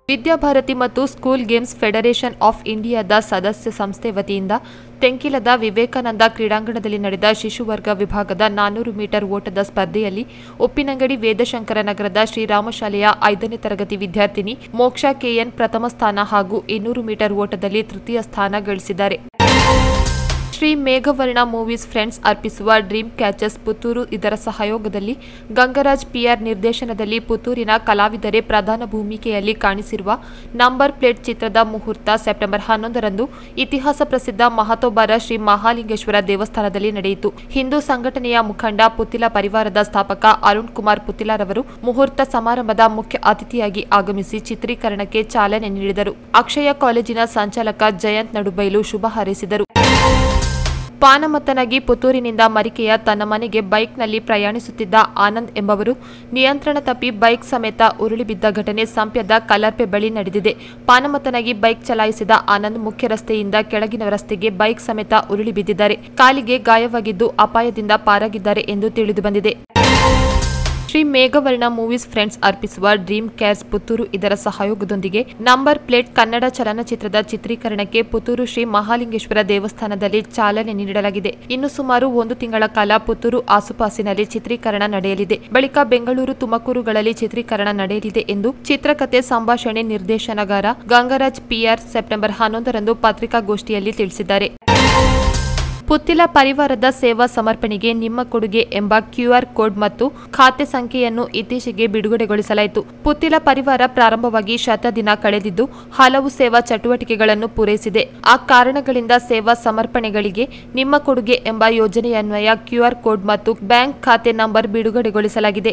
ವಿದ್ಯಾಭಾರತಿ ಮತ್ತು school games federation of ಇಂಡಿಯಾದ ಸದಸ್ಯ ಸಂಸ್ಥೆ ವತಿಯಿಂದ ತೆಂಕಿಲದ ವಿವೇಕಾನಂದ ಕ್ರೀಡಾಂಗಣದಲ್ಲಿ ನಡೆದ ಶಿಶುವರ್ಗ ವಿಭಾಗದ ನಾನ್ನೂರು ಮೀಟರ್ ಓಟದ ಸ್ಪರ್ಧೆಯಲ್ಲಿ ಉಪ್ಪಿನಂಗಡಿ ವೇದಶಂಕರ ನಗರದ ಶ್ರೀರಾಮ ಶಾಲೆಯ ಐದನೇ ತರಗತಿ ವಿದ್ಯಾರ್ಥಿನಿ ಮೋಕ್ಷಾ ಕೆಎನ್ ಪ್ರಥಮ ಸ್ಥಾನ ಹಾಗೂ ಇನ್ನೂರು ಮೀಟರ್ ಓಟದಲ್ಲಿ ತೃತೀಯ ಸ್ಥಾನ ಗಳಿಸಿದ್ದಾರೆ ಶ್ರೀ ಮೇಘವರ್ಣ ಮೂವೀಸ್ ಫ್ರೆಂಡ್ಸ್ ಅರ್ಪಿಸುವ ಡ್ರೀಮ್ ಕ್ಯಾಚರ್ಸ್ ಪುತ್ತೂರು ಇದರ ಸಹಯೋಗದಲ್ಲಿ ಗಂಗರಾಜ್ ಪಿಆರ್ ನಿರ್ದೇಶನದಲ್ಲಿ ಪುತ್ತೂರಿನ ಕಲಾವಿದರೆ ಪ್ರಧಾನ ಭೂಮಿಕೆಯಲ್ಲಿ ಕಾಣಿಸಿರುವ ನಂಬರ್ ಪ್ಲೇಟ್ ಚಿತ್ರದ ಮುಹೂರ್ತ ಸೆಪ್ಟೆಂಬರ್ ಹನ್ನೊಂದರಂದು ಇತಿಹಾಸ ಪ್ರಸಿದ್ಧ ಮಹತೋಬಾರ ಶ್ರೀ ಮಹಾಲಿಂಗೇಶ್ವರ ದೇವಸ್ಥಾನದಲ್ಲಿ ನಡೆಯಿತು ಹಿಂದೂ ಸಂಘಟನೆಯ ಮುಖಂಡ ಪುತ್ತಿಲ ಪರಿವಾರದ ಸ್ಥಾಪಕ ಅರುಣ್ ಕುಮಾರ್ ಪುತ್ತಿಲರವರು ಮುಹೂರ್ತ ಸಮಾರಂಭದ ಮುಖ್ಯ ಅತಿಥಿಯಾಗಿ ಆಗಮಿಸಿ ಚಿತ್ರೀಕರಣಕ್ಕೆ ಚಾಲನೆ ನೀಡಿದರು ಅಕ್ಷಯ ಕಾಲೇಜಿನ ಸಂಚಾಲಕ ಜಯಂತ್ ನಡುಬೈಲು ಶುಭ ಹಾರೈಸಿದರು ಪಾನಮತ್ತನಾಗಿ ಪುತ್ತೂರಿನಿಂದ ಮರಿಕೆಯ ತನ್ನ ಮನೆಗೆ ಬೈಕ್ನಲ್ಲಿ ಪ್ರಯಾಣಿಸುತ್ತಿದ್ದ ಆನಂದ್ ಎಂಬವರು ನಿಯಂತ್ರಣ ತಪ್ಪಿ ಬೈಕ್ ಸಮೇತ ಉರುಳಿ ಬಿದ್ದ ಘಟನೆ ಸಂಪ್ಯದ ಕಲರ್ಪೆ ಬಳಿ ನಡೆದಿದೆ ಪಾನಮತ್ತನಾಗಿ ಬೈಕ್ ಚಲಾಯಿಸಿದ ಆನಂದ್ ಮುಖ್ಯ ರಸ್ತೆಯಿಂದ ಕೆಳಗಿನ ರಸ್ತೆಗೆ ಬೈಕ್ ಸಮೇತ ಉರುಳಿ ಬಿದ್ದಿದ್ದಾರೆ ಕಾಲಿಗೆ ಗಾಯವಾಗಿದ್ದು ಅಪಾಯದಿಂದ ಪಾರಾಗಿದ್ದಾರೆ ಎಂದು ತಿಳಿದುಬಂದಿದೆ ಶ್ರೀ ಮೇಘವರ್ಣ ಮೂವೀಸ್ ಫ್ರೆಂಡ್ಸ್ ಅರ್ಪಿಸುವ ಡ್ರೀಮ್ ಕೇರ್ಸ್ ಪುತ್ತೂರು ಇದರ ಸಹಯೋಗದೊಂದಿಗೆ ನಂಬರ್ ಪ್ಲೇಟ್ ಕನ್ನಡ ಚಲನಚಿತ್ರದ ಚಿತ್ರೀಕರಣಕ್ಕೆ ಪುತ್ತೂರು ಶ್ರೀ ಮಹಾಲಿಂಗೇಶ್ವರ ದೇವಸ್ಥಾನದಲ್ಲಿ ಚಾಲನೆ ನೀಡಲಾಗಿದೆ ಇನ್ನು ಸುಮಾರು ಒಂದು ತಿಂಗಳ ಕಾಲ ಪುತ್ತೂರು ಆಸುಪಾಸಿನಲ್ಲಿ ಚಿತ್ರೀಕರಣ ನಡೆಯಲಿದೆ ಬಳಿಕ ಬೆಂಗಳೂರು ತುಮಕೂರುಗಳಲ್ಲಿ ಚಿತ್ರೀಕರಣ ನಡೆಯಲಿದೆ ಎಂದು ಚಿತ್ರಕಥೆ ಸಂಭಾಷಣೆ ನಿರ್ದೇಶನಗಾರ ಗಂಗರಾಜ್ ಪಿಆರ್ ಸೆಪ್ಟೆಂಬರ್ ಹನ್ನೊಂದರಂದು ಪತ್ರಿಕಾಗೋಷ್ಠಿಯಲ್ಲಿ ತಿಳಿಸಿದ್ದಾರೆ ಪುತ್ತಿಲ ಪರಿವಾರದ ಸೇವಾ ಸಮರ್ಪಣೆಗೆ ನಿಮ್ಮ ಕೊಡುಗೆ ಎಂಬ ಕ್ಯೂಆರ್ ಕೋಡ್ ಮತ್ತು ಖಾತೆ ಸಂಖ್ಯೆಯನ್ನು ಇತ್ತೀಚೆಗೆ ಬಿಡುಗಡೆಗೊಳಿಸಲಾಯಿತು ಪುತ್ತಿಲ ಪರಿವಾರ ಪ್ರಾರಂಭವಾಗಿ ಶತ ದಿನ ಕಳೆದಿದ್ದು ಹಲವು ಸೇವಾ ಚಟುವಟಿಕೆಗಳನ್ನು ಪೂರೈಸಿದೆ ಆ ಕಾರಣಗಳಿಂದ ಸೇವಾ ಸಮರ್ಪಣೆಗಳಿಗೆ ನಿಮ್ಮ ಕೊಡುಗೆ ಎಂಬ ಯೋಜನೆಯನ್ವಯ ಕ್ಯೂಆರ್ ಕೋಡ್ ಮತ್ತು ಬ್ಯಾಂಕ್ ಖಾತೆ ನಂಬರ್ ಬಿಡುಗಡೆಗೊಳಿಸಲಾಗಿದೆ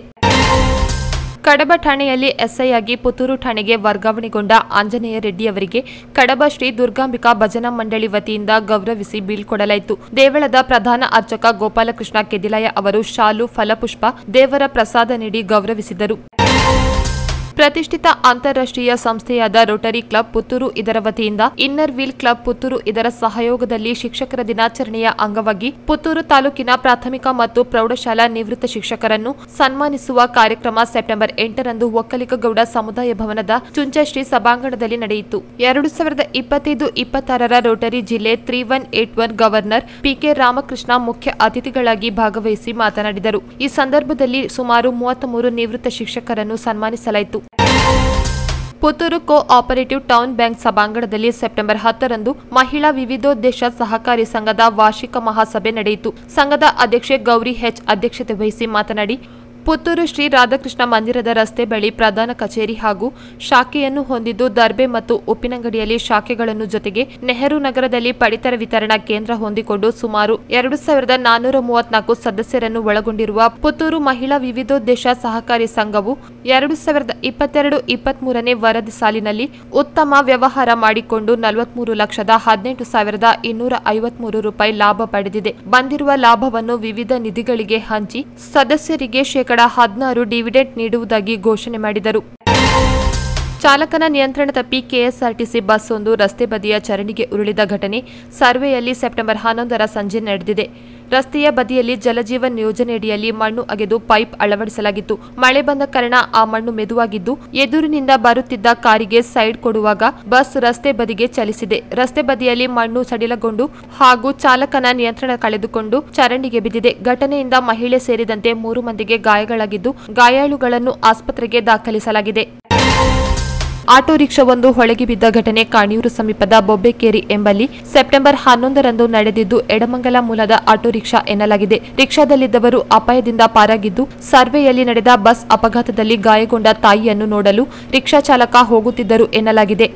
ಕಡಬ ಠಾಣೆಯಲ್ಲಿ ಎಸ್ಐಯಾಗಿ ಪುತ್ತೂರು ಠಾಣೆಗೆ ವರ್ಗಾವಣೆಗೊಂಡ ಆಂಜನೇಯ ರೆಡ್ಡಿಯವರಿಗೆ ಕಡಬ ಶ್ರೀ ದುರ್ಗಾಂಬಿಕಾ ಭಜನಾ ಮಂಡಳಿ ವತಿಯಿಂದ ಗೌರವಿಸಿ ಬೀಳ್ಕೊಡಲಾಯಿತು ದೇವಳದ ಪ್ರಧಾನ ಅರ್ಚಕ ಗೋಪಾಲಕೃಷ್ಣ ಕೆದಿಲಾಯ ಅವರು ಶಾಲು ಫಲಪುಷ್ಪ ದೇವರ ಪ್ರಸಾದ ನೀಡಿ ಗೌರವಿಸಿದರು ಪ್ರತಿಷ್ಠಿತ ಅಂತಾರಾಷ್ಟ್ರೀಯ ಸಂಸ್ಥೆಯಾದ ರೋಟರಿ ಕ್ಲಬ್ ಪುತ್ತೂರು ಇದರ ವತಿಯಿಂದ ಇನ್ನರ್ ವೀಲ್ ಕ್ಲಬ್ ಪುತ್ತೂರು ಇದರ ಸಹಯೋಗದಲ್ಲಿ ಶಿಕ್ಷಕರ ದಿನಾಚರಣೆಯ ಅಂಗವಾಗಿ ಪುತ್ತೂರು ತಾಲೂಕಿನ ಪ್ರಾಥಮಿಕ ಮತ್ತು ಪ್ರೌಢಶಾಲಾ ನಿವೃತ್ತ ಶಿಕ್ಷಕರನ್ನು ಸನ್ಮಾನಿಸುವ ಕಾರ್ಯಕ್ರಮ ಸೆಪ್ಟೆಂಬರ್ ಎಂಟರಂದು ಒಕ್ಕಲಿಗಗೌಡ ಸಮುದಾಯ ಭವನದ ಚುಂಚಶ್ರೀ ಸಭಾಂಗಣದಲ್ಲಿ ನಡೆಯಿತು ಎರಡು ಸಾವಿರದ ಇಪ್ಪತ್ತೈದು ಇಪ್ಪತ್ತಾರರ ರೋಟರಿ ಜಿಲ್ಲೆ three one eight one governor PK Ramakrishna ಮುಖ್ಯ ಅತಿಥಿಗಳಾಗಿ ಭಾಗವಹಿಸಿ ಮಾತನಾಡಿದರು ಈ ಸಂದರ್ಭದಲ್ಲಿ ಸುಮಾರು ಮೂವತ್ತ್ ನಿವೃತ್ತ ಶಿಕ್ಷಕರನ್ನು ಸನ್ಮಾನಿಸಲಾಯಿತು Puttur cooperative town bank ಸಭಾಂಗಣದಲ್ಲಿ ಸೆಪ್ಟೆಂಬರ್ ಹತ್ತರಂದು ಮಹಿಳಾ ವಿವಿಧೋದ್ದೇಶ ಸಹಕಾರಿ ಸಂಘದ ವಾರ್ಷಿಕ ಮಹಾಸಭೆ ನಡೆಯಿತು ಸಂಘದ ಅಧ್ಯಕ್ಷೆ ಗೌರಿ ಹೆಚ್ ಅಧ್ಯಕ್ಷತೆ ವಹಿಸಿ ಮಾತನಾಡಿ ಪುತ್ತೂರು ಶ್ರೀ ರಾಧಾಕೃಷ್ಣ ಮಂದಿರದ ರಸ್ತೆ ಬಳಿ ಪ್ರಧಾನ ಕಚೇರಿ ಹಾಗೂ ಶಾಖೆಯನ್ನು ಹೊಂದಿದ್ದು ದರ್ಬೆ ಮತ್ತು ಉಪ್ಪಿನಂಗಡಿಯಲ್ಲಿ ಶಾಖೆಗಳನ್ನು ಜೊತೆಗೆ ನೆಹರು ನಗರದಲ್ಲಿ ಪಡಿತರ ವಿತರಣಾ ಕೇಂದ್ರ ಹೊಂದಿಕೊಂಡು ಸುಮಾರು ಎರಡು ಸಾವಿರದ ನಾನ್ನೂರ ಮೂವತ್ನಾಲ್ಕು ಸದಸ್ಯರನ್ನು ಒಳಗೊಂಡಿರುವ ಪುತ್ತೂರು ಮಹಿಳಾ ವಿವಿಧೋದ್ದೇಶ ಸಹಕಾರಿ ಸಂಘವು ಎರಡು ಸಾವಿರದ ಇಪ್ಪತ್ತೆರಡು ಇಪ್ಪತ್ಮೂರನೇ ವರದಿ ಸಾಲಿನಲ್ಲಿ ಉತ್ತಮ ವ್ಯವಹಾರ ಮಾಡಿಕೊಂಡು ನಲವತ್ಮೂರು ಲಕ್ಷದ ಹದಿನೆಂಟು ಸಾವಿರದ ಇನ್ನೂರ ಐವತ್ಮೂರು ರೂಪಾಯಿ ಲಾಭ ಪಡೆದಿದೆ ಬಂದಿರುವ ಲಾಭವನ್ನು ವಿವಿಧ ನಿಧಿಗಳಿಗೆ ಹಂಚಿ ಸದಸ್ಯರಿಗೆ ಶೇಕಡಾ ಹದಿನಾರು ಡಿವಿಡೆಂಟ್ ನೀಡುವುದಾಗಿ ಘೋಷಣೆ ಮಾಡಿದರು ಚಾಲಕನ ನಿಯಂತ್ರಣ ತಪ್ಪಿ ಕೆಎಸ್ಆರ್ಟಿಸಿ ಬಸ್ ಒಂದು ರಸ್ತೆ ಬದಿಯ ಚರಂಡಿಗೆ ಉರುಳಿದ ಘಟನೆ ಸರ್ವೆಯಲ್ಲಿ ಸೆಪ್ಟೆಂಬರ್ ಹನ್ನೊಂದರ ಸಂಜೆ ನಡೆದಿದೆ ರಸ್ತೆಯ ಬದಿಯಲ್ಲಿ ಜಲಜೀವನ್ ಯೋಜನೆಯಡಿಯಲ್ಲಿ ಮಣ್ಣು ಅಗೆದು ಪೈಪ್ ಅಳವಡಿಸಲಾಗಿತ್ತು ಮಳೆ ಬಂದ ಕಾರಣ ಆ ಮಣ್ಣು ಮೆದುವಾಗಿದ್ದು ಎದುರಿನಿಂದ ಬರುತ್ತಿದ್ದ ಕಾರಿಗೆ ಸೈಡ್ ಕೊಡುವಾಗ ಬಸ್ ರಸ್ತೆ ಬದಿಗೆ ಚಲಿಸಿದೆ ರಸ್ತೆ ಬದಿಯಲ್ಲಿ ಮಣ್ಣು ಸಡಿಲಗೊಂಡು ಹಾಗೂ ಚಾಲಕನ ನಿಯಂತ್ರಣ ಕಳೆದುಕೊಂಡು ಚರಂಡಿಗೆ ಬಿದ್ದಿದೆ ಘಟನೆಯಿಂದ ಮಹಿಳೆ ಸೇರಿದಂತೆ ಮೂರು ಮಂದಿಗೆ ಗಾಯಗಳಾಗಿದ್ದು ಗಾಯಾಳುಗಳನ್ನು ಆಸ್ಪತ್ರೆಗೆ ದಾಖಲಿಸಲಾಗಿದೆ ಆಟೋ ರಿಕ್ಷಾವೊಂದು ಹೊಳೆಗೆ ಬಿದ್ದ ಘಟನೆ ಕಾಣಿಯೂರು ಸಮೀಪದ ಬೊಬ್ಬೆಕೇರಿ ಎಂಬಲ್ಲಿ ಸೆಪ್ಟೆಂಬರ್ ಹನ್ನೊಂದರಂದು ನಡೆದಿದ್ದು ಎಡಮಂಗಲ ಮೂಲದ ಆಟೋ ರಿಕ್ಷಾ ಎನ್ನಲಾಗಿದೆ ರಿಕ್ಷಾದಲ್ಲಿದ್ದವರು ಅಪಾಯದಿಂದ ಪಾರಾಗಿದ್ದು ಸರ್ವೆಯಲ್ಲಿ ನಡೆದ ಬಸ್ ಅಪಘಾತದಲ್ಲಿ ಗಾಯಗೊಂಡ ತಾಯಿಯನ್ನು ನೋಡಲು ರಿಕ್ಷಾ ಚಾಲಕ ಹೋಗುತ್ತಿದ್ದರು ಎನ್ನಲಾಗಿದೆ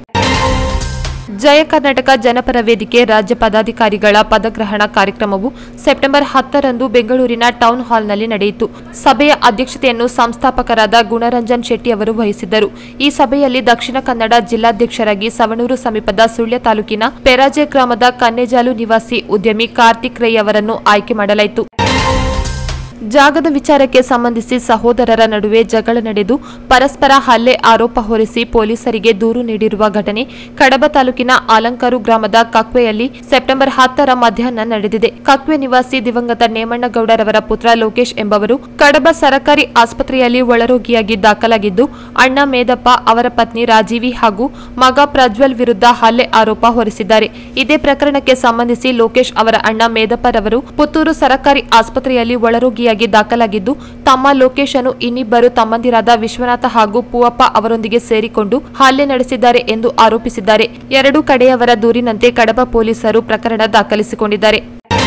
ಜಯ ಕರ್ನಾಟಕ ಜನಪರ ವೇದಿಕೆ ರಾಜ್ಯ ಪದಾಧಿಕಾರಿಗಳ ಪದಗ್ರಹಣ ಕಾರ್ಯಕ್ರಮವು ಸೆಪ್ಟೆಂಬರ್ ಹತ್ತರಂದು ಬೆಂಗಳೂರಿನ ಟೌನ್ ಹಾಲ್ನಲ್ಲಿ ನಡೆಯಿತು ಸಭೆಯ ಅಧ್ಯಕ್ಷತೆಯನ್ನು ಸಂಸ್ಥಾಪಕರಾದ ಗುಣರಂಜನ್ ಶೆಟ್ಟಿ ಅವರು ವಹಿಸಿದ್ದರು ಈ ಸಭೆಯಲ್ಲಿ ದಕ್ಷಿಣ ಕನ್ನಡ ಜಿಲ್ಲಾಧ್ಯಕ್ಷರಾಗಿ ಸವಣೂರು ಸಮೀಪದ ಸುಳ್ಯ ತಾಲೂಕಿನ ಪೆರಾಜೆ ಗ್ರಾಮದ ಕನ್ನೆಜಾಲು ನಿವಾಸಿ ಉದ್ಯಮಿ ಕಾರ್ತಿಕ್ ರೈ ಅವರನ್ನು ಆಯ್ಕೆ ಮಾಡಲಾಯಿತು ಜಾಗದ ವಿಚಾರಕ್ಕೆ ಸಂಬಂಧಿಸಿ ಸಹೋದರರ ನಡುವೆ ಜಗಳ ನಡೆದು ಪರಸ್ಪರ ಹಲ್ಲೆ ಆರೋಪ ಹೊರಿಸಿ ಪೊಲೀಸರಿಗೆ ದೂರು ನೀಡಿರುವ ಘಟನೆ ಕಡಬ ತಾಲೂಕಿನ ಆಲಂಕಾರು ಗ್ರಾಮದ ಕಕ್ವೆಯಲ್ಲಿ ಸೆಪ್ಟೆಂಬರ್ ಹತ್ತರ ಮಧ್ಯಾಹ್ನ ನಡೆದಿದೆ ಕಕ್ವೆ ನಿವಾಸಿ ದಿವಂಗತ ನೇಮಣ್ಣಗೌಡರವರ ಪುತ್ರ ಲೋಕೇಶ್ ಎಂಬವರು ಕಡಬ ಸರಕಾರಿ ಆಸ್ಪತ್ರೆಯಲ್ಲಿ ಒಳರೋಗಿಯಾಗಿ ದಾಖಲಾಗಿದ್ದು ಅಣ್ಣ ಮೇದಪ್ಪ ಅವರ ಪತ್ನಿ ರಾಜೀವಿ ಹಾಗೂ ಮಗ ಪ್ರಜ್ವಲ್ ವಿರುದ್ಧ ಹಲ್ಲೆ ಆರೋಪ ಹೊರಿಸಿದ್ದಾರೆ ಇದೇ ಪ್ರಕರಣಕ್ಕೆ ಸಂಬಂಧಿಸಿ ಲೋಕೇಶ್ ಅವರ ಅಣ್ಣ ಮೇದಪ್ಪರವರು ಪುತ್ತೂರು ಸರಕಾರಿ ಆಸ್ಪತ್ರೆಯಲ್ಲಿ ಒಳರೋಗಿಯಾಗಿ ದಾಖಲಾಗಿದ್ದು ತಮ್ಮ ಲೋಕೇಶ್ ಅನ್ನು ಇನ್ನಿಬ್ಬರು ತಮ್ಮಂದಿರಾದ ವಿಶ್ವನಾಥ ಹಾಗೂ ಪೂವಪ್ಪ ಅವರೊಂದಿಗೆ ಸೇರಿಕೊಂಡು ಹಲ್ಲೆ ನಡೆಸಿದ್ದಾರೆ ಎಂದು ಆರೋಪಿಸಿದ್ದಾರೆ ಎರಡೂ ಕಡೆಯವರ ದೂರಿನಂತೆ ಕಡಬ ಪೊಲೀಸರು ಪ್ರಕರಣ ದಾಖಲಿಸಿಕೊಂಡಿದ್ದಾರೆ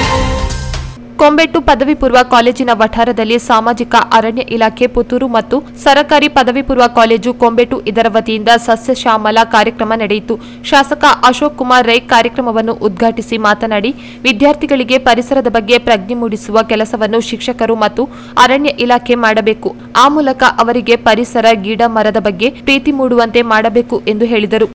ಕೊಂಬೆಟ್ಟು ಪದವಿ ಪೂರ್ವ ಕಾಲೇಜಿನ ವಠಾರದಲ್ಲಿ ಸಾಮಾಜಿಕ ಅರಣ್ಯ ಇಲಾಖೆ ಪುತ್ತೂರು ಮತ್ತು ಸರಕಾರಿ ಪದವಿ ಪೂರ್ವ ಕಾಲೇಜು ಕೊಂಬೆಟ್ಟು ಇದರ ವತಿಯಿಂದ ಸಸ್ಯ ಶ್ಯಾಮಲ ಕಾರ್ಯಕ್ರಮ ನಡೆಯಿತು ಶಾಸಕ ಅಶೋಕ್ ಕುಮಾರ್ ರೈ ಕಾರ್ಯಕ್ರಮವನ್ನು ಉದ್ಘಾಟಿಸಿ ಮಾತನಾಡಿ ವಿದ್ಯಾರ್ಥಿಗಳಿಗೆ ಪರಿಸರದ ಬಗ್ಗೆ ಪ್ರಜ್ಞೆ ಮೂಡಿಸುವ ಕೆಲಸವನ್ನು ಶಿಕ್ಷಕರು ಮತ್ತು ಅರಣ್ಯ ಇಲಾಖೆ ಮಾಡಬೇಕು ಆ ಮೂಲಕ ಅವರಿಗೆ ಪರಿಸರ ಗಿಡ ಮರದ ಬಗ್ಗೆ ಪ್ರೀತಿ ಮೂಡುವಂತೆ ಮಾಡಬೇಕು ಎಂದು ಹೇಳಿದರು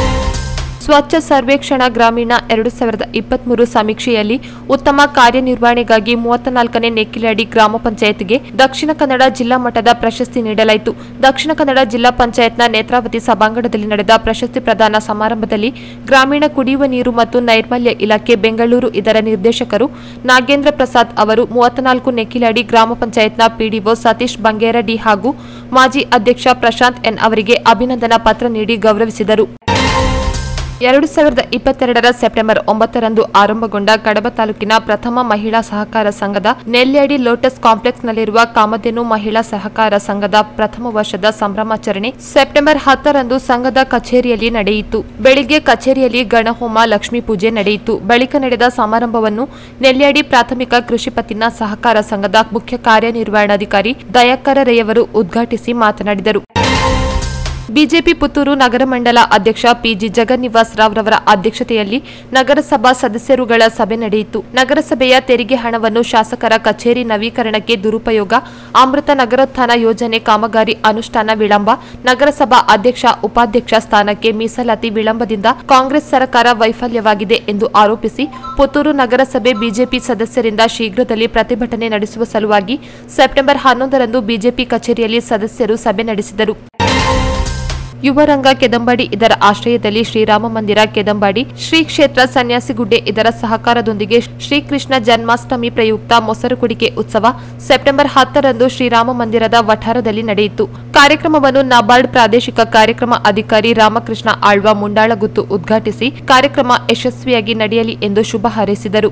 ಸ್ವಚ್ಛ ಸರ್ವೇಕ್ಷಣಾ ಗ್ರಾಮೀಣ ಎರಡು ಸಾವಿರದ ಇಪ್ಪತ್ಮೂರು ಸಮೀಕ್ಷೆಯಲ್ಲಿ ಉತ್ತಮ ಕಾರ್ಯನಿರ್ವಹಣೆಗಾಗಿ ಮೂವತ್ತ ನಾಲ್ಕನೇ ನೆಕ್ಕಿಲಡಿ ಗ್ರಾಮ ಪಂಚಾಯತ್ಗೆ ದಕ್ಷಿಣ ಕನ್ನಡ ಜಿಲ್ಲಾ ಮಟ್ಟದ ಪ್ರಶಸ್ತಿ ನೀಡಲಾಯಿತು ದಕ್ಷಿಣ ಕನ್ನಡ ಜಿಲ್ಲಾ ಪಂಚಾಯತ್ನ ನೇತ್ರಾವತಿ ಸಭಾಂಗಣದಲ್ಲಿ ನಡೆದ ಪ್ರಶಸ್ತಿ ಪ್ರದಾನ ಸಮಾರಂಭದಲ್ಲಿ ಗ್ರಾಮೀಣ ಕುಡಿಯುವ ನೀರು ಮತ್ತು ನೈರ್ಮಲ್ಯ ಇಲಾಖೆ ಬೆಂಗಳೂರು ಇದರ ನಿರ್ದೇಶಕರು ನಾಗೇಂದ್ರ ಪ್ರಸಾದ್ ಅವರು ಮೂವತ್ನಾಲ್ಕು ನೆಕ್ಕಿಲಡಿ ಗ್ರಾಮ ಪಂಚಾಯತ್ನ ಪಿಡಿಒ ಸತೀಶ್ ಬಂಗೇರಡಿ ಹಾಗೂ ಮಾಜಿ ಅಧ್ಯಕ್ಷ ಪ್ರಶಾಂತ್ ಎನ್ ಅವರಿಗೆ ಅಭಿನಂದನಾ ಪತ್ರ ನೀಡಿ ಗೌರವಿಸಿದರು ಎರಡು ಸಾವಿರದ ಇಪ್ಪತ್ತೆರಡರ ಸೆಪ್ಟೆಂಬರ್ ಒಂಬತ್ತರಂದು ಆರಂಭಗೊಂಡ ಕಡಬ ತಾಲೂಕಿನ ಪ್ರಥಮ ಮಹಿಳಾ ಸಹಕಾರ ಸಂಘದ ನೆಲ್ಯಾಡಿ ಲೋಟಸ್ ಕಾಂಪ್ಲೆಕ್ಸ್ನಲ್ಲಿರುವ ಕಾಮಧೇನು ಮಹಿಳಾ ಸಹಕಾರ ಸಂಘದ ಪ್ರಥಮ ವರ್ಷದ ಸಂಭ್ರಮಾಚರಣೆ ಸೆಪ್ಟೆಂಬರ್ ಹತ್ತರಂದು ಸಂಘದ ಕಚೇರಿಯಲ್ಲಿ ನಡೆಯಿತು ಬೆಳಿಗ್ಗೆ ಕಚೇರಿಯಲ್ಲಿ ಗಣಹೋಮ ಲಕ್ಷ್ಮೀ ಪೂಜೆ ನಡೆಯಿತು ಬಳಿಕ ನಡೆದ ಸಮಾರಂಭವನ್ನು ನೆಲ್ಯಾಡಿ ಪ್ರಾಥಮಿಕ ಕೃಷಿ ಪತ್ತಿನ ಸಹಕಾರ ಸಂಘದ ಮುಖ್ಯ ಕಾರ್ಯನಿರ್ವಹಣಾಧಿಕಾರಿ ದಯಾಕರ ರೈಯವರು ಉದ್ಘಾಟಿಸಿ ಮಾತನಾಡಿದರು ಬಿಜೆಪಿ ಪುತ್ತೂರು ನಗರ ಮಂಡಲ ಅಧ್ಯಕ್ಷ ಪಿಜಿ ಜಗನ್ನಿವಾಸ್ ರಾವ್ ರವರ ಅಧ್ಯಕ್ಷತೆಯಲ್ಲಿ ನಗರಸಭಾ ಸದಸ್ಯರುಗಳ ಸಭೆ ನಡೆಯಿತು ನಗರಸಭೆಯ ತೆರಿಗೆ ಹಣವನ್ನು ಶಾಸಕರ ಕಚೇರಿ ನವೀಕರಣಕ್ಕೆ ದುರುಪಯೋಗ ಅಮೃತ ನಗರೋತ್ಥಾನ ಯೋಜನೆ ಕಾಮಗಾರಿ ಅನುಷ್ಠಾನ ವಿಳಂಬ ನಗರಸಭಾ ಅಧ್ಯಕ್ಷ ಉಪಾಧ್ಯಕ್ಷ ಸ್ಥಾನಕ್ಕೆ ಮೀಸಲಾತಿ ವಿಳಂಬದಿಂದ ಕಾಂಗ್ರೆಸ್ ಸರ್ಕಾರ ವೈಫಲ್ಯವಾಗಿದೆ ಎಂದು ಆರೋಪಿಸಿ ಪುತ್ತೂರು ನಗರಸಭೆ ಬಿಜೆಪಿ ಸದಸ್ಯರಿಂದ ಶೀಘ್ರದಲ್ಲಿ ಪ್ರತಿಭಟನೆ ನಡೆಸುವ ಸಲುವಾಗಿ ಸೆಪ್ಟೆಂಬರ್ ಹನ್ನೊಂದರಂದು ಬಿಜೆಪಿ ಕಚೇರಿಯಲ್ಲಿ ಸದಸ್ಯರು ಸಭೆ ನಡೆಸಿದರು ಯುವರಂಗ ಕೆದಂಬಾಡಿ ಇದರ ಆಶ್ರಯದಲ್ಲಿ ಶ್ರೀರಾಮ ಮಂದಿರ ಕೆದಂಬಾಡಿ ಶ್ರೀ ಕ್ಷೇತ್ರ ಸನ್ಯಾಸಿಗುಡ್ಡೆ ಇದರ ಸಹಕಾರದೊಂದಿಗೆ ಶ್ರೀಕೃಷ್ಣ ಜನ್ಮಾಷ್ಟಮಿ ಪ್ರಯುಕ್ತ ಮೊಸರು ಕುಡಿಕೆ ಉತ್ಸವ ಸೆಪ್ಟೆಂಬರ್ ಹತ್ತರಂದು ಶ್ರೀರಾಮ ಮಂದಿರದ ವಠಾರದಲ್ಲಿ ನಡೆಯಿತು ಕಾರ್ಯಕ್ರಮವನ್ನು ನಬಾರ್ಡ್ ಪ್ರಾದೇಶಿಕ ಕಾರ್ಯಕ್ರಮ ಅಧಿಕಾರಿ ರಾಮಕೃಷ್ಣ ಆಳ್ವ ಮುಂಡಾಳಗುತ್ತು ಉದ್ಘಾಟಿಸಿ ಕಾರ್ಯಕ್ರಮ ಯಶಸ್ವಿಯಾಗಿ ನಡೆಯಲಿ ಎಂದು ಶುಭ ಹಾರೈಸಿದರು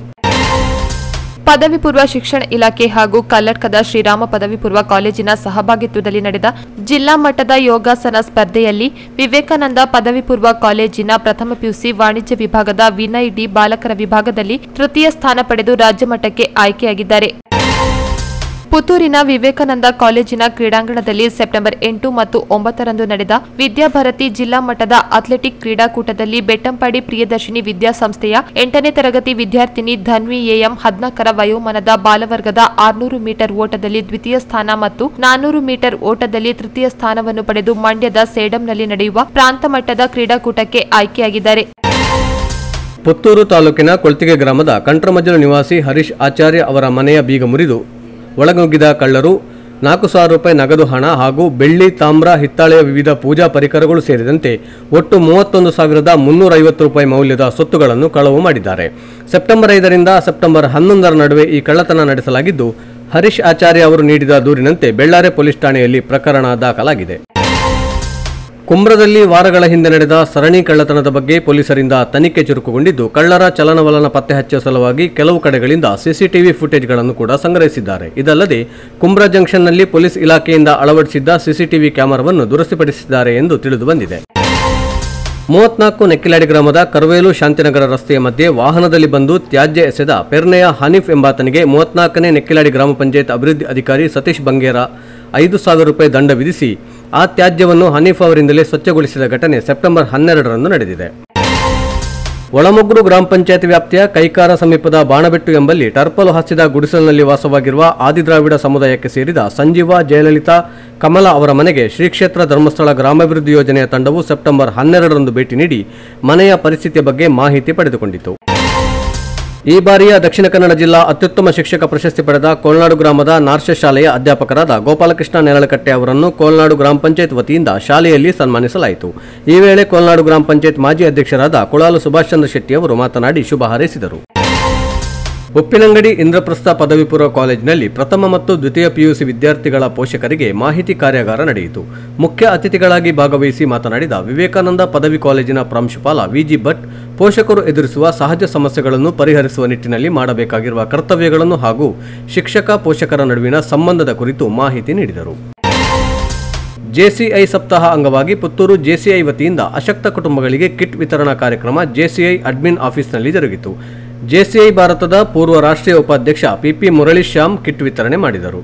ಪದವಿ ಪೂರ್ವ ಶಿಕ್ಷಣ ಇಲಾಖೆ ಹಾಗೂ ಕಲ್ಲಡ್ಕದ ಶ್ರೀರಾಮ ಪದವಿ ಪೂರ್ವ ಕಾಲೇಜಿನ ಸಹಭಾಗಿತ್ವದಲ್ಲಿ ನಡೆದ ಜಿಲ್ಲಾ ಮಟ್ಟದ ಯೋಗಾಸನ ಸ್ಪರ್ಧೆಯಲ್ಲಿ ವಿವೇಕಾನಂದ ಪದವಿ ಪೂರ್ವ ಕಾಲೇಜಿನ ಪ್ರಥಮ ಪಿಯುಸಿ ವಾಣಿಜ್ಯ ವಿಭಾಗದ ವಿನಯ್ ಡಿ ಬಾಲಕರ ವಿಭಾಗದಲ್ಲಿ ತೃತೀಯ ಸ್ಥಾನ ಪಡೆದು ರಾಜ್ಯ ಮಟ್ಟಕ್ಕೆ ಆಯ್ಕೆಯಾಗಿದ್ದಾರೆ ಪುತ್ತೂರಿನ ವಿವೇಕಾನಂದ ಕಾಲೇಜಿನ ಕ್ರೀಡಾಂಗಣದಲ್ಲಿ ಸೆಪ್ಟೆಂಬರ್ ಎಂಟು ಮತ್ತು ಒಂಬತ್ತರಂದು ನಡೆದ ವಿದ್ಯಾಭಾರತಿ ಜಿಲ್ಲಾ ಮಟ್ಟದ ಅಥ್ಲೆಟಿಕ್ ಕ್ರೀಡಾಕೂಟದಲ್ಲಿ ಬೆಟ್ಟಂಪಾಡಿ ಪ್ರಿಯದರ್ಶಿನಿ ವಿದ್ಯಾಸಂಸ್ಥೆಯ ಎಂಟನೇ ತರಗತಿ ವಿದ್ಯಾರ್ಥಿನಿ ಧನ್ವಿ ಎಎಂ ಹದ್ನಾಲ್ಕರ ವಯೋಮಾನದ ಬಾಲವರ್ಗದ ಆರ್ನೂರು ಮೀಟರ್ ಓಟದಲ್ಲಿ ದ್ವಿತೀಯ ಸ್ಥಾನ ಮತ್ತು ನಾನೂರು ಮೀಟರ್ ಓಟದಲ್ಲಿ ತೃತೀಯ ಸ್ಥಾನವನ್ನು ಪಡೆದು ಮಂಡ್ಯದ ಸೇಡಂನಲ್ಲಿ ನಡೆಯುವ ಪ್ರಾಂತ ಮಟ್ಟದ ಕ್ರೀಡಾಕೂಟಕ್ಕೆ ಆಯ್ಕೆಯಾಗಿದ್ದಾರೆ ಪುತ್ತೂರು ತಾಲೂಕಿನ ಕೊಳ್ತಿಗೆ ಗ್ರಾಮದ ಕಂಟ್ರಮಜ್ಜಲು ನಿವಾಸಿ ಹರೀಶ್ ಆಚಾರ್ಯ ಅವರ ಮನೆಯ ಬೀಗ ಮುರಿದು ಒಳನುಗ್ಗಿದ ಕಳ್ಳರು ನಾಲ್ಕು ಸಾವಿರ ರೂಪಾಯಿ ನಗದು ಹಣ ಹಾಗೂ ಬೆಳ್ಳಿ ತಾಮ್ರ ಹಿತ್ತಾಳೆಯ ವಿವಿಧ ಪೂಜಾ ಪರಿಕರಗಳು ಸೇರಿದಂತೆ ಒಟ್ಟು ಮೂವತ್ತೊಂದು ಸಾವಿರದ ಮುನ್ನೂರ ಐವತ್ತು ರೂಪಾಯಿ ಮೌಲ್ಯದ ಸೊತ್ತುಗಳನ್ನು ಕಳವು ಮಾಡಿದ್ದಾರೆ ಸೆಪ್ಟೆಂಬರ್ ಐದರಿಂದ ಸೆಪ್ಟೆಂಬರ್ ಹನ್ನೊಂದರ ನಡುವೆ ಈ ಕಳ್ಳತನ ನಡೆಸಲಾಗಿದ್ದು ಹರೀಶ್ ಆಚಾರ್ಯ ಅವರು ನೀಡಿದ ದೂರಿನಂತೆ ಬೆಳ್ಳಾರೆ ಪೊಲೀಸ್ ಠಾಣೆಯಲ್ಲಿ ಪ್ರಕರಣ ದಾಖಲಾಗಿದೆ ಕುಮ್ರದಲ್ಲಿ ವಾರಗಳ ಹಿಂದೆ ನಡೆದ ಸರಣಿ ಕಳ್ಳತನದ ಬಗ್ಗೆ ಪೊಲೀಸರಿಂದ ತನಿಖೆ ಚುರುಕುಗೊಂಡಿದ್ದು ಕಳ್ಳರ ಚಲನವಲನ ಪತ್ತೆ ಹಚ್ಚುವ ಸಲುವಾಗಿ ಕೆಲವು ಕಡೆಗಳಿಂದ ಸಿಸಿಟಿವಿ ಫುಟೇಜ್ಗಳನ್ನು ಕೂಡ ಸಂಗ್ರಹಿಸಿದ್ದಾರೆ ಇದಲ್ಲದೆ ಕುಮ್ರ ಜಂಕ್ಷನ್ನಲ್ಲಿ ಪೊಲೀಸ್ ಇಲಾಖೆಯಿಂದ ಅಳವಡಿಸಿದ್ದ ಸಿಸಿಟಿವಿ ಕ್ಯಾಮೆರಾವನ್ನು ದುರಸ್ತಿಪಡಿಸಿದ್ದಾರೆ ಎಂದು ತಿಳಿದು ಬಂದಿದೆ ಮೂವತ್ನಾಲ್ಕು ನೆಕ್ಕಿಲಾಡಿ ಗ್ರಾಮದ ಕರ್ವೇಲು ಶಾಂತಿನಗರ ರಸ್ತೆಯ ಮಧ್ಯೆ ವಾಹನದಲ್ಲಿ ಬಂದು ತ್ಯಾಜ್ಯ ಎಸೆದ ಪೆರ್ನೆಯ ಹನೀಫ್ ಎಂಬಾತನಿಗೆ ಮೂವತ್ನಾಲ್ಕನೇ ನೆಕ್ಕಿಲಾಡಿ ಗ್ರಾಮ ಪಂಚಾಯತ್ ಅಭಿವೃದ್ಧಿ ಅಧಿಕಾರಿ ಸತೀಶ್ ಬಂಗೇರ ಐದು ಸಾವಿರ ರೂಪಾಯಿ ದಂಡ ವಿಧಿಸಿ ಆ ತ್ಯಾಜ್ಯವನ್ನು ಹನೀಫ್ ಅವರಿಂದಲೇ ಸ್ವಚ್ಛಗೊಳಿಸಿದ ಘಟನೆ ಸೆಪ್ಟೆಂಬರ್ ಹನ್ನೆರಡರಂದು ನಡೆದಿದೆ ಒಳಮೊಗ್ರು ಗ್ರಾಮ ಪಂಚಾಯತ್ ವ್ಯಾಪ್ತಿಯ ಕೈಕಾರ ಸಮೀಪದ ಬಾಣಬೆಟ್ಟು ಎಂಬಲ್ಲಿ ಟರ್ಪಲು ಹಾಸಿದ ಗುಡಿಸಲಿನಲ್ಲಿ ವಾಸವಾಗಿರುವ ಆದಿದ್ರಾವಿಡ ಸಮುದಾಯಕ್ಕೆ ಸೇರಿದ ಸಂಜೀವ ಜಯಲಲಿತಾ ಕಮಲ ಅವರ ಮನೆಗೆ ಶ್ರೀ ಕ್ಷೇತ್ರ ಧರ್ಮಸ್ಥಳ ಗ್ರಾಮಾಭಿವೃದ್ಧಿ ಯೋಜನೆಯ ತಂಡವು ಸೆಪ್ಟೆಂಬರ್ ಹನ್ನೆರಡರಂದು ಭೇಟಿ ನೀಡಿ ಮನೆಯ ಪರಿಸ್ಥಿತಿಯ ಬಗ್ಗೆ ಮಾಹಿತಿ ಪಡೆದುಕೊಂಡಿತು ಈ ಬಾರಿಯ ದಕ್ಷಿಣ ಕನ್ನಡ ಜಿಲ್ಲಾ ಅತ್ಯುತ್ತಮ ಶಿಕ್ಷಕ ಪ್ರಶಸ್ತಿ ಪಡೆದ ಕೋಲ್ನಾಡು ಗ್ರಾಮದ ನಾರ್ಷ ಶಾಲೆಯ ಅಧ್ಯಾಪಕರಾದ ಗೋಪಾಲಕೃಷ್ಣ ನೆರಳಕಟ್ಟೆ ಅವರನ್ನು ಕೋಲ್ನಾಡು ಗ್ರಾಮ ಪಂಚಾಯತ್ ವತಿಯಿಂದ ಶಾಲೆಯಲ್ಲಿ ಸನ್ಮಾನಿಸಲಾಯಿತು ಈ ವೇಳೆ ಕೋಲ್ನಾಡು ಗ್ರಾಮ ಪಂಚಾಯತ್ ಮಾಜಿ ಅಧ್ಯಕ್ಷರಾದ ಕುಳಾಲು ಸುಭಾಷ್ ಚಂದ್ರ ಶೆಟ್ಟಿ ಅವರು ಮಾತನಾಡಿ ಶುಭ ಹಾರೈಸಿದರು ಉಪ್ಪಿನಂಗಡಿ ಇಂದ್ರಪ್ರಸ್ಥ ಪದವಿ ಪೂರ್ವ ಕಾಲೇಜಿನಲ್ಲಿ ಪ್ರಥಮ ಮತ್ತು ದ್ವಿತೀಯ ಪಿಯುಸಿ ವಿದ್ಯಾರ್ಥಿಗಳ ಪೋಷಕರಿಗೆ ಮಾಹಿತಿ ಕಾರ್ಯಾಗಾರ ನಡೆಯಿತು ಮುಖ್ಯ ಅತಿಥಿಗಳಾಗಿ ಭಾಗವಹಿಸಿ ಮಾತನಾಡಿದ ವಿವೇಕಾನಂದ ಪದವಿ ಕಾಲೇಜಿನ ಪ್ರಾಂಶುಪಾಲ ವಿಜಿ ಭಟ್ ಪೋಷಕರು ಎದುರಿಸುವ ಸಹಜ ಸಮಸ್ಯೆಗಳನ್ನು ಪರಿಹರಿಸುವ ನಿಟ್ಟಿನಲ್ಲಿ ಮಾಡಬೇಕಾಗಿರುವ ಕರ್ತವ್ಯಗಳನ್ನು ಹಾಗೂ ಶಿಕ್ಷಕ ಪೋಷಕರ ನಡುವಿನ ಸಂಬಂಧದ ಕುರಿತು ಮಾಹಿತಿ ನೀಡಿದರು ಜೆಸಿಐ ಸಪ್ತಾಹ ಅಂಗವಾಗಿ ಪುತ್ತೂರು ಜೆಸಿಐ ವತಿಯಿಂದ ಅಶಕ್ತ ಕುಟುಂಬಗಳಿಗೆ ಕಿಟ್ ವಿತರಣಾ ಕಾರ್ಯಕ್ರಮ ಜೆಸಿಐ ಅಡ್ಮಿನ್ ಆಫೀಸ್ನಲ್ಲಿ ಜರುಗಿತು ಜೆಸಿಐ ಭಾರತದ ಪೂರ್ವ ರಾಷ್ಟ್ರೀಯ ಉಪಾಧ್ಯಕ್ಷ ಪಿಪಿ ಮುರಳಿ ಶ್ಯಾಮ್ ಕಿಟ್ ವಿತರಣೆ ಮಾಡಿದರು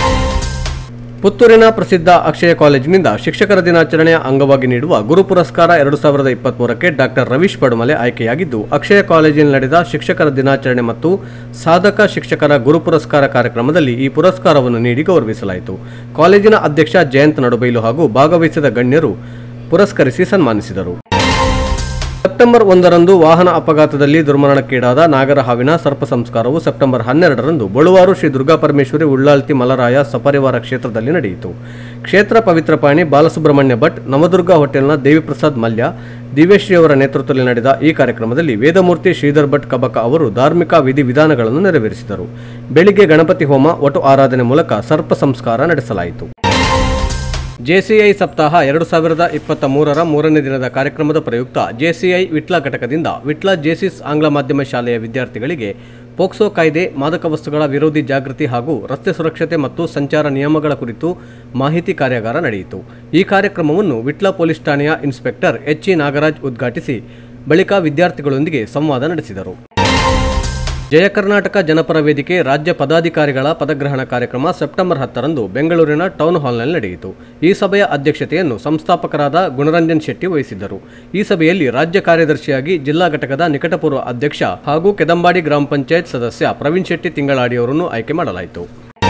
ಪುತ್ತೂರಿನ ಪ್ರಸಿದ್ಧ ಅಕ್ಷಯ ಕಾಲೇಜಿನಿಂದ ಶಿಕ್ಷಕರ ದಿನಾಚರಣೆಯ ಅಂಗವಾಗಿ ನೀಡುವ ಗುರು ಪುರಸ್ಕಾರ ಎರಡು ಸಾವಿರದ ಇಪ್ಪತ್ಮೂರಕ್ಕೆ ಡಾಕ್ಟರ್ ರವೀಶ್ ಪಡುಮಲೆ ಆಯ್ಕೆಯಾಗಿದ್ದು ಅಕ್ಷಯ ಕಾಲೇಜಿನಲ್ಲಿ ನಡೆದ ಶಿಕ್ಷಕರ ದಿನಾಚರಣೆ ಮತ್ತು ಸಾಧಕ ಶಿಕ್ಷಕರ ಗುರು ಪುರಸ್ಕಾರ ಕಾರ್ಯಕ್ರಮದಲ್ಲಿ ಈ ಪುರಸ್ಕಾರವನ್ನು ನೀಡಿ ಗೌರವಿಸಲಾಯಿತು ಕಾಲೇಜಿನ ಅಧ್ಯಕ್ಷ ಜಯಂತ್ ನಡುಬೈಲು ಹಾಗೂ ಭಾಗವಹಿಸಿದ ಗಣ್ಯರು ಪುರಸ್ಕರಿಸಿ ಸನ್ಮಾನಿಸಿದರು ಸೆಪ್ಟೆಂಬರ್ ಒಂದರಂದು ವಾಹನ ಅಪಘಾತದಲ್ಲಿ ದುರ್ಮರಣಕ್ಕೀಡಾದ ನಾಗರಹಾವಿನ ಸರ್ಪ ಸಂಸ್ಕಾರವು ಸೆಪ್ಟೆಂಬರ್ ಹನ್ನೆರಡರಂದು ಬಳುವಾರು ಶ್ರೀ ದುರ್ಗಾಪರಮೇಶ್ವರಿ ಉಳ್ಳಾಲ್ತಿ ಮಲರಾಯ ಸಪರಿವಾರ ಕ್ಷೇತ್ರದಲ್ಲಿ ನಡೆಯಿತು ಕ್ಷೇತ್ರ ಪವಿತ್ರ ಪಾಣಿ ಬಾಲಸುಬ್ರಹ್ಮಣ್ಯ ಭಟ್ ನವದುರ್ಗ ಹೋಟೆಲ್ನ ದೇವಿಪ್ರಸಾದ್ ಮಲ್ಯ ದಿವ್ಯಶ್ರೀ ಅವರ ನೇತೃತ್ವದಲ್ಲಿ ನಡೆದ ಈ ಕಾರ್ಯಕ್ರಮದಲ್ಲಿ ವೇದಮೂರ್ತಿ ಶ್ರೀಧರ್ ಭಟ್ ಕಬಕ ಅವರು ಧಾರ್ಮಿಕ ವಿಧಿವಿಧಾನಗಳನ್ನು ನೆರವೇರಿಸಿದರು ಬೆಳಿಗ್ಗೆ ಗಣಪತಿ ಹೋಮ ಒಟು ಆರಾಧನೆ ಮೂಲಕ ಸರ್ಪ ಸಂಸ್ಕಾರ ನಡೆಸಲಾಯಿತು ಜೆಸಿಐ ಸಪ್ತಾಹ ಎರಡು ಸಾವಿರದ ಇಪ್ಪತ್ತ ಮೂರರ ಮೂರನೇ ದಿನದ ಕಾರ್ಯಕ್ರಮದ ಪ್ರಯುಕ್ತ ಜೆಸಿಐ ವಿಟ್ಲ ಘಟಕದಿಂದ ವಿಟ್ಲ ಜೆಸಿಸ್ ಆಂಗ್ಲ ಮಾಧ್ಯಮ ಶಾಲೆಯ ವಿದ್ಯಾರ್ಥಿಗಳಿಗೆ ಪೋಕ್ಸೋ ಕಾಯ್ದೆ ಮಾದಕ ವಸ್ತುಗಳ ವಿರೋಧಿ ಜಾಗೃತಿ ಹಾಗೂ ರಸ್ತೆ ಸುರಕ್ಷತೆ ಮತ್ತು ಸಂಚಾರ ನಿಯಮಗಳ ಕುರಿತು ಮಾಹಿತಿ ಕಾರ್ಯಾಗಾರ ನಡೆಯಿತು ಈ ಕಾರ್ಯಕ್ರಮವನ್ನು ವಿಟ್ಲ ಪೊಲೀಸ್ ಠಾಣೆಯ ಇನ್ಸ್ಪೆಕ್ಟರ್ ಎಚ್ ಇ ನಾಗರಾಜ್ ಉದ್ಘಾಟಿಸಿ ಬಳಿಕ ವಿದ್ಯಾರ್ಥಿಗಳೊಂದಿಗೆ ಸಂವಾದ ನಡೆಸಿದರು ಜಯ ಕರ್ನಾಟಕ ಜನಪರ ವೇದಿಕೆ ರಾಜ್ಯ ಪದಾಧಿಕಾರಿಗಳ ಪದಗ್ರಹಣ ಕಾರ್ಯಕ್ರಮ ಸೆಪ್ಟೆಂಬರ್ ಹತ್ತರಂದು ಬೆಂಗಳೂರಿನ ಟೌನ್ ಹಾಲ್ನಲ್ಲಿ ನಡೆಯಿತು ಈ ಸಭೆಯ ಅಧ್ಯಕ್ಷತೆಯನ್ನು ಸಂಸ್ಥಾಪಕರಾದ ಗುಣರಂಜನ್ ಶೆಟ್ಟಿ ವಹಿಸಿದ್ದರು ಈ ಸಭೆಯಲ್ಲಿ ರಾಜ್ಯ ಕಾರ್ಯದರ್ಶಿಯಾಗಿ ಜಿಲ್ಲಾ ಘಟಕದ ನಿಕಟಪೂರ್ವ ಅಧ್ಯಕ್ಷ ಹಾಗೂ ಕೆದಂಬಾಡಿ ಗ್ರಾಮ ಪಂಚಾಯತ್ ಸದಸ್ಯ ಪ್ರವೀಣ್ ಶೆಟ್ಟಿ ತಿಂಗಳಾಡಿ ಅವರನ್ನು ಆಯ್ಕೆ ಮಾಡಲಾಯಿತು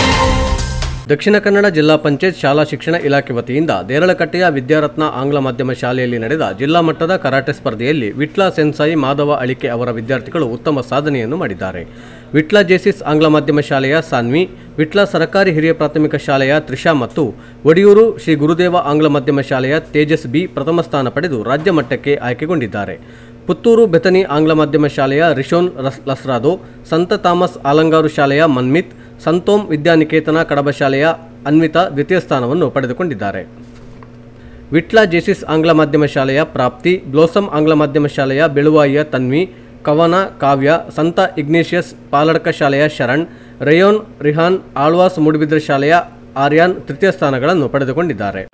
ದಕ್ಷಿಣ ಕನ್ನಡ ಜಿಲ್ಲಾ ಪಂಚಾಯತ್ ಶಾಲಾ ಶಿಕ್ಷಣ ಇಲಾಖೆ ವತಿಯಿಂದ ದೇರಳಕಟ್ಟೆಯ ವಿದ್ಯಾರತ್ನ ಆಂಗ್ಲ ಮಾಧ್ಯಮ ಶಾಲೆಯಲ್ಲಿ ನಡೆದ ಜಿಲ್ಲಾ ಮಟ್ಟದ ಕರಾಟೆ ಸ್ಪರ್ಧೆಯಲ್ಲಿ ವಿಟ್ಲ ಸೆನ್ಸಾಯಿ ಮಾಧವ ಅಳಿಕೆ ಅವರ ವಿದ್ಯಾರ್ಥಿಗಳು ಉತ್ತಮ ಸಾಧನೆಯನ್ನು ಮಾಡಿದ್ದಾರೆ ವಿಟ್ಲ ಜೇಸಿಸ್ ಆಂಗ್ಲ ಮಾಧ್ಯಮ ಶಾಲೆಯ ಸಾನ್ವಿ ವಿಟ್ಲ ಸರ್ಕಾರಿ ಹಿರಿಯ ಪ್ರಾಥಮಿಕ ಶಾಲೆಯ ತ್ರಿಷಾ ಮತ್ತು ಒಡಿಯೂರು ಶ್ರೀ ಗುರುದೇವ ಆಂಗ್ಲ ಮಾಧ್ಯಮ ಶಾಲೆಯ ತೇಜಸ್ ಬಿ ಪ್ರಥಮ ಸ್ಥಾನ ಪಡೆದು ರಾಜ್ಯ ಮಟ್ಟಕ್ಕೆ ಆಯ್ಕೆಗೊಂಡಿದ್ದಾರೆ ಪುತ್ತೂರು ಬೆತನಿ ಆಂಗ್ಲ ಮಾಧ್ಯಮ ಶಾಲೆಯ ರಿಶೋನ್ ರಸ್ ಲಸ್ರಾದೋ ಸಂತ ಥಾಮಸ್ ಆಲಂಗಾರು ಶಾಲೆಯ ಮನ್ಮಿತ್ ಸಂತೋಮ್ ವಿದ್ಯಾನಿಕೇತನ ಕಡಬ ಶಾಲೆಯ ಅನ್ವಿತಾ ದ್ವಿತೀಯ ಸ್ಥಾನವನ್ನು ಪಡೆದುಕೊಂಡಿದ್ದಾರೆ ವಿಟ್ಲ ಜೆಸಿಸ್ ಆಂಗ್ಲ ಮಾಧ್ಯಮ ಶಾಲೆಯ ಪ್ರಾಪ್ತಿ ಬ್ಲೋಸಮ್ ಆಂಗ್ಲ ಮಾಧ್ಯಮ ಶಾಲೆಯ ಬೆಳುವಾಯಿಯ ತನ್ವಿ ಕವನ ಕಾವ್ಯ ಸಂತ ಇಗ್ನೇಷಿಯಸ್ ಪಾಲಡ್ಕ ಶಾಲೆಯ ಶರಣ್ ರೇಯೋನ್ ರಿಹಾನ್ ಆಳ್ವಾಸ್ ಮೂಡುಬಿದ್ರೆ ಶಾಲೆಯ ಆರ್ಯಾನ್ ತೃತೀಯ ಸ್ಥಾನಗಳನ್ನು ಪಡೆದುಕೊಂಡಿದ್ದಾರೆ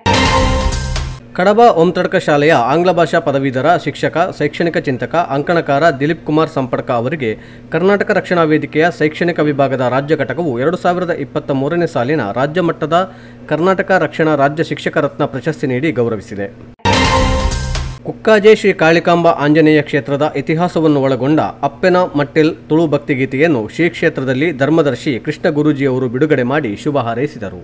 ಕಡಬ ಓಂತಡ್ಕ ಶಾಲೆಯ ಆಂಗ್ಲ ಭಾಷಾ ಪದವೀಧರ ಶಿಕ್ಷಕ ಶೈಕ್ಷಣಿಕ ಚಿಂತಕ ಅಂಕಣಕಾರ ದಿಲೀಪ್ ಕುಮಾರ್ ಸಂಪರ್ಕ ಅವರಿಗೆ ಕರ್ನಾಟಕ ರಕ್ಷಣಾ ವೇದಿಕೆಯ ಶೈಕ್ಷಣಿಕ ವಿಭಾಗದ ರಾಜ್ಯ ಘಟಕವು ಎರಡು ಸಾವಿರದ ಇಪ್ಪತ್ತ ಮೂರನೇ ಸಾಲಿನ ರಾಜ್ಯ ಮಟ್ಟದ ಕರ್ನಾಟಕ ರಕ್ಷಣಾ ರಾಜ್ಯ ಶಿಕ್ಷಕ ರತ್ನ ಪ್ರಶಸ್ತಿ ನೀಡಿ ಗೌರವಿಸಿದೆ ಕುಕ್ಕಾಜೆ ಶ್ರೀ ಕಾಳಿಕಾಂಬ ಆಂಜನೇಯ ಕ್ಷೇತ್ರದ ಇತಿಹಾಸವನ್ನು ಒಳಗೊಂಡ ಅಪ್ಪೆನ ಮಟ್ಟೆಲ್ ತುಳು ಭಕ್ತಿಗೀತೆಯನ್ನು ಶ್ರೀ ಕ್ಷೇತ್ರದಲ್ಲಿ ಧರ್ಮದರ್ಶಿ ಕೃಷ್ಣ ಗುರೂಜಿಯವರು ಬಿಡುಗಡೆ ಮಾಡಿ ಶುಭ ಹಾರೈಸಿದರು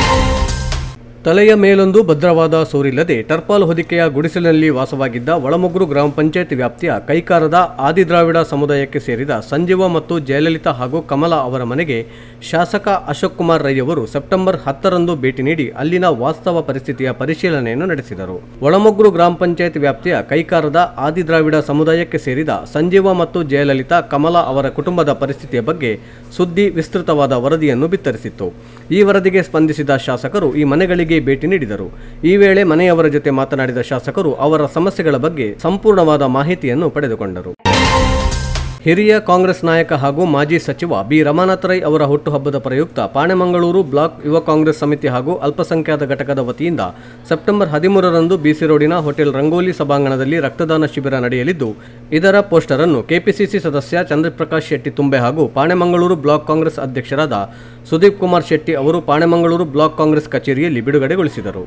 ತಲೆಯ ಮೇಲೊಂದು ಭದ್ರವಾದ ಸೂರಿಲ್ಲದೆ ಟರ್ಪಾಲ್ ಹೊದಿಕೆಯ ಗುಡಿಸಲಿನಲ್ಲಿ ವಾಸವಾಗಿದ್ದ ಒಳಮೊಗ್ರು ಗ್ರಾಮ ಪಂಚಾಯತ್ ವ್ಯಾಪ್ತಿಯ ಕೈಕಾರದ ಆದಿದ್ರಾವಿಡ ಸಮುದಾಯಕ್ಕೆ ಸೇರಿದ ಸಂಜೀವ ಮತ್ತು ಜಯಲಲಿತಾ ಹಾಗೂ ಕಮಲಾ ಅವರ ಮನೆಗೆ ಶಾಸಕ ಅಶೋಕ್ ಕುಮಾರ್ ರೈ ಅವರು ಸೆಪ್ಟೆಂಬರ್ ಹತ್ತರಂದು ಭೇಟಿ ನೀಡಿ ಅಲ್ಲಿನ ವಾಸ್ತವ ಪರಿಸ್ಥಿತಿಯ ಪರಿಶೀಲನೆಯನ್ನು ನಡೆಸಿದರು ಒಳಮೊಗ್ರು ಗ್ರಾಮ ಪಂಚಾಯತ್ ವ್ಯಾಪ್ತಿಯ ಕೈಕಾರದ ಆದಿದ್ರಾವಿಡ ಸಮುದಾಯಕ್ಕೆ ಸೇರಿದ ಸಂಜೀವ ಮತ್ತು ಜಯಲಲಿತಾ ಕಮಲಾ ಅವರ ಕುಟುಂಬದ ಪರಿಸ್ಥಿತಿಯ ಬಗ್ಗೆ ಸುದ್ದಿ ವಿಸ್ತೃತವಾದ ವರದಿಯನ್ನು ಬಿತ್ತರಿಸಿತ್ತು ಈ ವರದಿಗೆ ಸ್ಪಂದಿಸಿದ ಶಾಸಕರು ಈ ಮನೆಗಳಿಗೆ ಭೇಟಿ ನೀಡಿದರು ಈ ವೇಳೆ ಮನೆಯವರ ಜೊತೆ ಮಾತನಾಡಿದ ಶಾಸಕರು ಅವರ ಸಮಸ್ಯೆಗಳ ಬಗ್ಗೆ ಸಂಪೂರ್ಣವಾದ ಮಾಹಿತಿಯನ್ನು ಪಡೆದುಕೊಂಡರು ಹಿರಿಯ ಕಾಂಗ್ರೆಸ್ ನಾಯಕ ಹಾಗೂ ಮಾಜಿ ಸಚಿವ ಬಿ ರಮಾನಾಥ ರೈ ಅವರ ಹುಟ್ಟುಹಬ್ಬದ ಪ್ರಯುಕ್ತ ಪಾಣೆಮಂಗಳೂರು ಬ್ಲಾಕ್ ಯುವ ಕಾಂಗ್ರೆಸ್ ಸಮಿತಿ ಹಾಗೂ ಅಲ್ಪಸಂಖ್ಯಾತ ಘಟಕದ ವತಿಯಿಂದ ಸೆಪ್ಟೆಂಬರ್ ಹದಿಮೂರರಂದು ಬಿಸಿ ರೋಡಿನ ಹೋಟೆಲ್ ರಂಗೋಲಿ ಸಭಾಂಗಣದಲ್ಲಿ ರಕ್ತದಾನ ಶಿಬಿರ ನಡೆಯಲಿದ್ದು ಇದರ ಪೋಸ್ಟರ್ ಅನ್ನು ಕೆಪಿಸಿಸಿ ಸದಸ್ಯ ಚಂದ್ರಪ್ರಕಾಶ್ ಶೆಟ್ಟಿ ತುಂಬೆ ಹಾಗೂ ಪಾಣೆಮಂಗಳೂರು ಬ್ಲಾಕ್ ಕಾಂಗ್ರೆಸ್ ಅಧ್ಯಕ್ಷರಾದ ಸುದೀಪ್ ಕುಮಾರ್ ಶೆಟ್ಟಿ ಅವರು ಪಾಣೆಮಂಗಳೂರು ಬ್ಲಾಕ್ ಕಾಂಗ್ರೆಸ್ ಕಚೇರಿಯಲ್ಲಿ ಬಿಡುಗಡೆಗೊಳಿಸಿದರು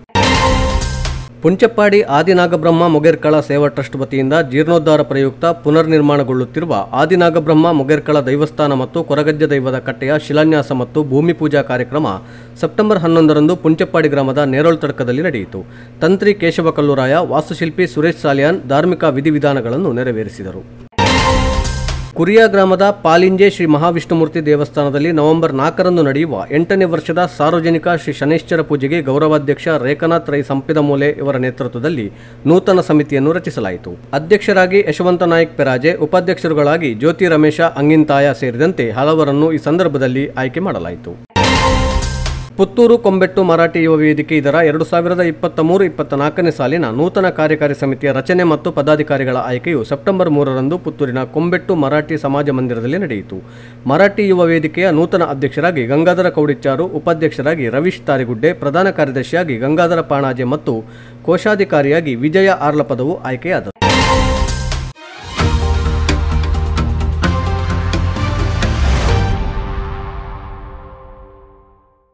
ಪುಂಚಪ್ಪಾಡಿ ಆದಿನಾಗಬ್ರಹ್ಮ ಮೊಗೇರ್ಕಳ ಸೇವಾ ಟ್ರಸ್ಟ್ ವತಿಯಿಂದ ಜೀರ್ಣೋದ್ಧಾರ ಪ್ರಯುಕ್ತ ಪುನರ್ನಿರ್ಮಾಣಗೊಳ್ಳುತ್ತಿರುವ ಆದಿನಾಗಬ್ರಹ್ಮ ಮೊಗೇರ್ಕಳ ದೈವಸ್ಥಾನ ಮತ್ತು ಕೊರಗಜ್ಜ ದೈವದ ಕಟ್ಟೆಯ ಶಿಲಾನ್ಯಾಸ ಮತ್ತು ಭೂಮಿ ಪೂಜಾ ಕಾರ್ಯಕ್ರಮ ಸೆಪ್ಟೆಂಬರ್ ಹನ್ನೊಂದರಂದು ಪುಂಚಪ್ಪಾಡಿ ಗ್ರಾಮದ ನೇರೋಳ್ ತಡ್ಕದಲ್ಲಿ ನಡೆಯಿತು ತಂತ್ರಿ ಕೇಶವ ಕಲ್ಲೂರಾಯ ವಾಸ್ತುಶಿಲ್ಪಿ ಸುರೇಶ್ ಸಾಲಿಯಾನ್ ಧಾರ್ಮಿಕ ವಿಧಿವಿಧಾನಗಳನ್ನು ನೆರವೇರಿಸಿದರು ಕುರಿಯ ಗ್ರಾಮದ ಪಾಲಿಂಜೆ ಶ್ರೀ ಮಹಾವಿಷ್ಣುಮೂರ್ತಿ ದೇವಸ್ಥಾನದಲ್ಲಿ ನವೆಂಬರ್ ನಾಲ್ಕರಂದು ನಡೆಯುವ ಎಂಟನೇ ವರ್ಷದ ಸಾರ್ವಜನಿಕ ಶ್ರೀ ಶನೇಶ್ವರ ಪೂಜೆಗೆ ಗೌರವಾಧ್ಯಕ್ಷ ರೇಖನಾಥ್ ರೈ ಸಂಪಿದಮೂಲೆ ಇವರ ನೇತೃತ್ವದಲ್ಲಿ ನೂತನ ಸಮಿತಿಯನ್ನು ರಚಿಸಲಾಯಿತು ಅಧ್ಯಕ್ಷರಾಗಿ ಯಶವಂತ ನಾಯ್ಕ್ ಪೆರಾಜೆ ಉಪಾಧ್ಯಕ್ಷರುಗಳಾಗಿ ಜ್ಯೋತಿ ರಮೇಶ ಅಂಗಿನ್ತಾಯ ಸೇರಿದಂತೆ ಹಲವರನ್ನು ಈ ಸಂದರ್ಭದಲ್ಲಿ ಆಯ್ಕೆ ಮಾಡಲಾಯಿತು ಪುತ್ತೂರು ಕೊಂಬೆಟ್ಟು ಮರಾಠಿ ಯುವ ವೇದಿಕೆ ಇದರ ಎರಡು ಸಾವಿರದ ಇಪ್ಪತ್ತ ಮೂರು ಇಪ್ಪತ್ತ ನಾಲ್ಕನೇ ಸಾಲಿನ ನೂತನ ಕಾರ್ಯಕಾರಿ ಸಮಿತಿಯ ರಚನೆ ಮತ್ತು ಪದಾಧಿಕಾರಿಗಳ ಆಯ್ಕೆಯು ಸೆಪ್ಟೆಂಬರ್ ಮೂರರಂದು ಪುತ್ತೂರಿನ ಕೊಂಬೆಟ್ಟು ಮರಾಠಿ ಸಮಾಜ ಮಂದಿರದಲ್ಲಿ ನಡೆಯಿತು ಮರಾಠಿ ಯುವ ವೇದಿಕೆಯ ನೂತನ ಅಧ್ಯಕ್ಷರಾಗಿ ಗಂಗಾಧರ ಕೌಡಿಚ್ಚಾರು ಉಪಾಧ್ಯಕ್ಷರಾಗಿ ರವೀಶ್ ತಾರಿಗುಡ್ಡೆ ಪ್ರಧಾನ ಕಾರ್ಯದರ್ಶಿಯಾಗಿ ಗಂಗಾಧರ ಪಾಣಾಜೆ ಮತ್ತು ಕೋಶಾಧಿಕಾರಿಯಾಗಿ ವಿಜಯ ಆರ್ಲಪದವು ಆಯ್ಕೆಯಾದರು